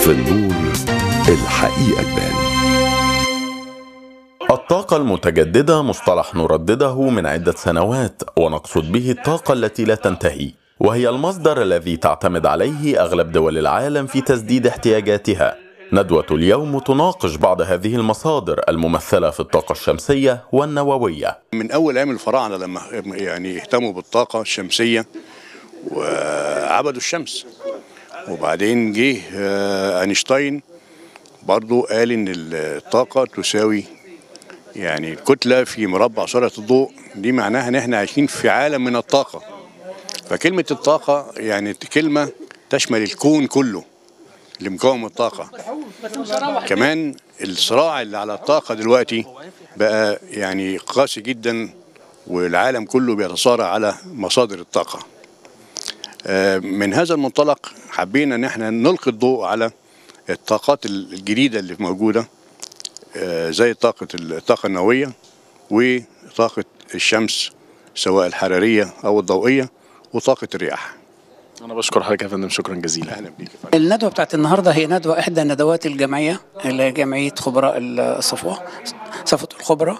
في النور الحقيقة تبان الطاقة المتجددة مصطلح نردده من عدة سنوات ونقصد به الطاقة التي لا تنتهي وهي المصدر الذي تعتمد عليه أغلب دول العالم في تسديد احتياجاتها ندوة اليوم تناقش بعض هذه المصادر الممثلة في الطاقة الشمسية والنووية من اول ايام الفراعنه لما يعني اهتموا بالطاقه الشمسيه وعبدوا الشمس وبعدين جه آه، اينشتاين برضو قال ان الطاقه تساوي يعني الكتله في مربع سرعه الضوء دي معناها ان احنا عايشين في عالم من الطاقه فكلمه الطاقه يعني كلمه تشمل الكون كله اللي مكون من الطاقه كمان الصراع اللي على الطاقه دلوقتي بقى يعني قاسي جدا والعالم كله بيتصارع على مصادر الطاقه آه، من هذا المنطلق حبينا ان احنا نلقي الضوء على الطاقات الجديده اللي موجوده آه، زي طاقه الطاقه النوويه وطاقه الشمس سواء الحراريه او الضوئيه وطاقه الرياح انا بشكر حضرتك يا فندم شكرا جزيلا اهلا بيك يا فندم. الندوة بتاعت النهاردة هي ندوة إحدى ندوات الجمعية اللي هي جمعية خبراء الصفوة صفوة الخبراء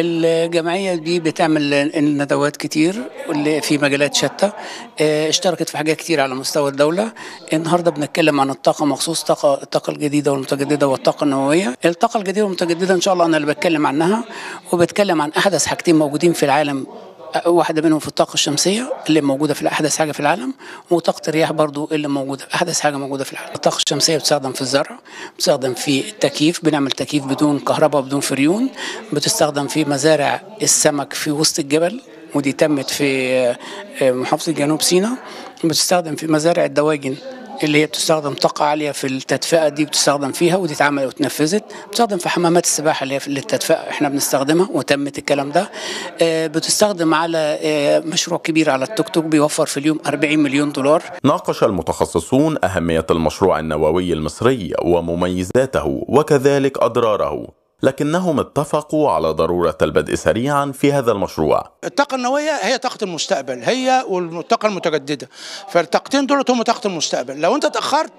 الجمعية دي بتعمل الندوات كتير اللي في مجالات شتى اه، اشتركت في حاجات كتير على مستوى الدولة النهاردة بنتكلم عن الطاقة مخصوص طاقة الطاقة الجديدة والمتجددة والطاقة النووية الطاقة الجديدة والمتجددة إن شاء الله أنا اللي بتكلم عنها وبتكلم عن أحدث حاجتين موجودين في العالم واحدة منهم في الطاقة الشمسية اللي موجودة في أحدث حاجة في العالم وطاقة الرياح برضو اللي موجودة أحدث حاجة موجودة في العالم الطاقة الشمسية بتستخدم في الزرع بتستخدم في التكييف بنعمل تكييف بدون كهرباء بدون فريون بتستخدم في مزارع السمك في وسط الجبل ودي تمت في آه، محافظة جنوب سيناء بتستخدم في مزارع الدواجن اللي هي بتستخدم طاقة عالية في التدفئة دي بتستخدم فيها ودي اتعملت واتنفذت بتستخدم في حمامات السباحة اللي هي في التدفئة احنا بنستخدمها وتمت الكلام ده آه، بتستخدم على آه، مشروع كبير على التوك توك بيوفر في اليوم 40 مليون دولار ناقش المتخصصون أهمية المشروع النووي المصري ومميزاته وكذلك أضراره لكنهم اتفقوا على ضرورة البدء سريعا في هذا المشروع الطاقة النووية هي طاقة المستقبل هي والطاقة المتجددة فالطاقتين دول هم طاقة المستقبل لو انت تأخرت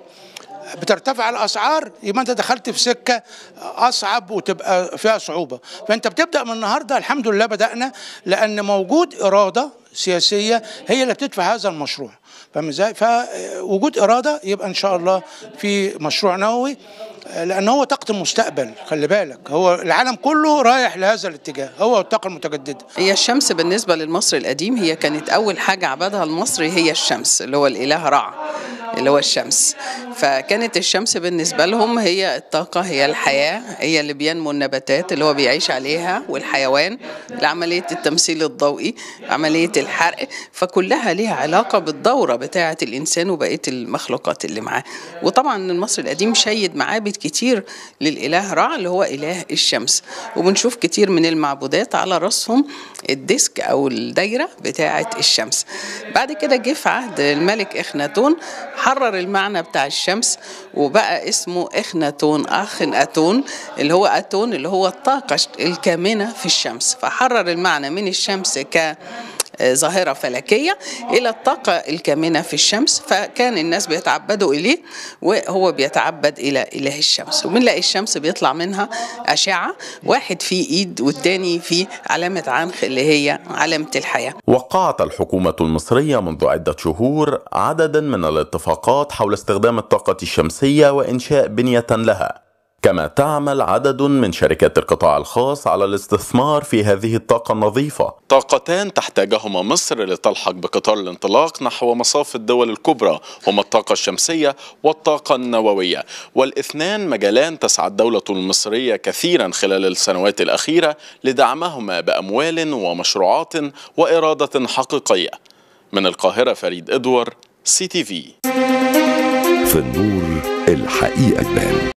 بترتفع الاسعار يبقى انت دخلت في سكه اصعب وتبقى فيها صعوبه فانت بتبدا من النهارده الحمد لله بدانا لان موجود اراده سياسيه هي اللي بتدفع هذا المشروع فاهم ازاي؟ فوجود اراده يبقى ان شاء الله في مشروع نووي لان هو طاقه المستقبل خلي بالك هو العالم كله رايح لهذا الاتجاه هو الطاقه المتجدده هي الشمس بالنسبة للمصري القديم هي كانت أول حاجة عبدها المصري هي الشمس اللي هو الإله رع اللي هو الشمس فكانت الشمس بالنسبة لهم هي الطاقة هي الحياة هي اللي بينمو النباتات اللي هو بيعيش عليها والحيوان لعملية التمثيل الضوئي عملية الحرق فكلها ليها علاقة بالدورة بتاعة الإنسان وبقية المخلوقات اللي معاه وطبعا المصري القديم شيد معابد كتير للإله رع اللي هو إله الشمس وبنشوف كتير من المعبودات على رأسهم الديسك أو الدايرة بتاعة الشمس بعد كده جه في عهد الملك إخناتون حرر المعنى بتاع الشمس وبقى اسمه إخناتون أخن أتون اللي هو أتون اللي هو الطاقة الكامنة في الشمس فحرر المعنى من الشمس ك ظاهرة فلكية إلى الطاقة الكامنة في الشمس فكان الناس بيتعبدوا إليه وهو بيتعبد إلى إله الشمس وبنلاقي الشمس بيطلع منها أشعة واحد فيه إيد والتاني فيه علامة عنخ اللي هي علامة الحياة وقعت الحكومة المصرية منذ عدة شهور عددا من الاتفاقات حول استخدام الطاقة الشمسية وإنشاء بنية لها كما تعمل عدد من شركات القطاع الخاص على الاستثمار في هذه الطاقة النظيفة طاقتان تحتاجهما مصر لتلحق بقطار الانطلاق نحو مصاف الدول الكبرى هما الطاقة الشمسية والطاقة النووية والاثنان مجالان تسعى الدولة المصرية كثيرا خلال السنوات الأخيرة لدعمهما بأموال ومشروعات وإرادة حقيقية من القاهرة فريد إدوار سي تي في في النور الحقيقة تبان